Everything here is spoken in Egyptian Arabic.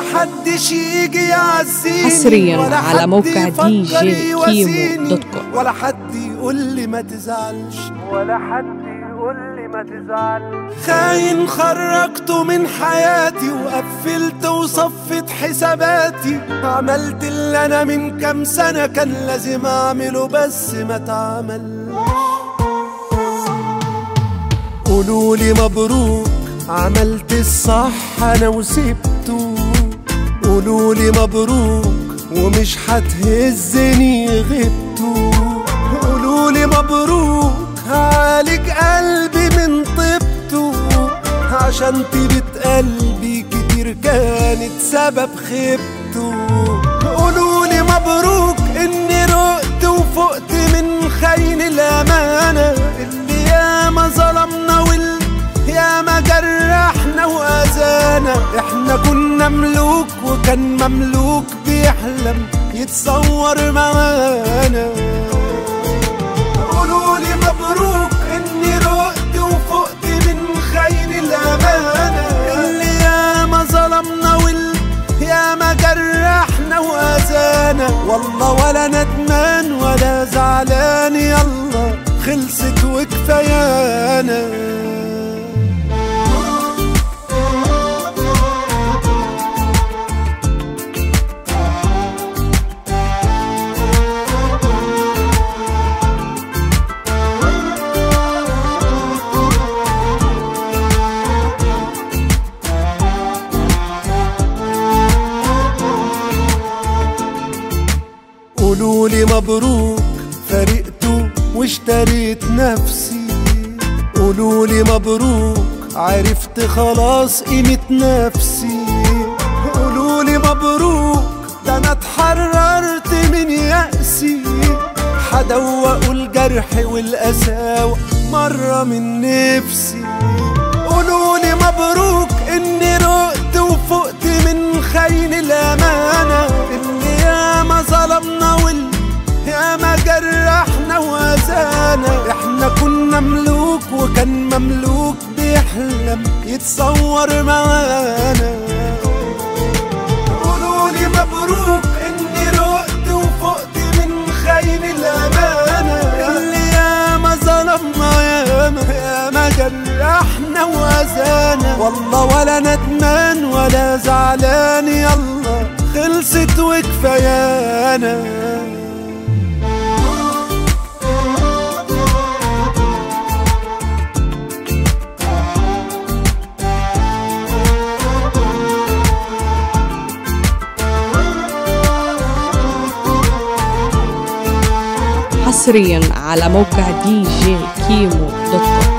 حدش يجي يعزيني حصرياً ولا على حد موقع يفكر دي جي كيمو يواسيني، دوت كوم. ولا حد يقول لي ما تزعلش ولا حد يقول لي ما تزعلش خاين خرجته من حياتي وقفلت وصفت حساباتي عملت اللي انا من كام سنة كان لازم اعمله بس ما اتعملش قولولي مبروك عملت الصح انا وسبته قولولي مبروك ومش هتهزني غبته قولولي مبروك هعالج قلبي من طيبته عشان طيبة قلبي كتير كانت سبب خيبته قولولي مبروك اني رقت وفقت من خاين الامانة اللي ياما ظلمنا وال ياما جرحنا واذانا احنا كنا ملوك وكان مملوك بيحلم يتصور معانا قولولي مبروك اني رقت وفقت من خاين الامانه اللي ياما ظلمنا وال ياما جرحنا واذانا والله ولا ندمان ولا زعلان يلا خلصت وكفايانا قولولي مبروك فرقته واشتريت نفسي قولولي مبروك عرفت خلاص قيمة نفسي قولولي مبروك ده انا اتحررت من يأسي حدوقوا الجرح والقساوة مرة من نفسي قولولي مبروك اني رقت وفقت من خاين الامانة اللي ياما ظلمنا وال ياما جرحنا واذانا احنا كنا ملوك وكان مملوك بيحلم يتصور معانا قولولي مبروك اني رقت وفقت من خاين الامانه اللي ياما ظلمنا ياما ياما جرحنا واذانا والله ولا ندمان ولا زعلان يلا خلصت وكفايانا حصريا على موقع دي جي كيمو دوت كوم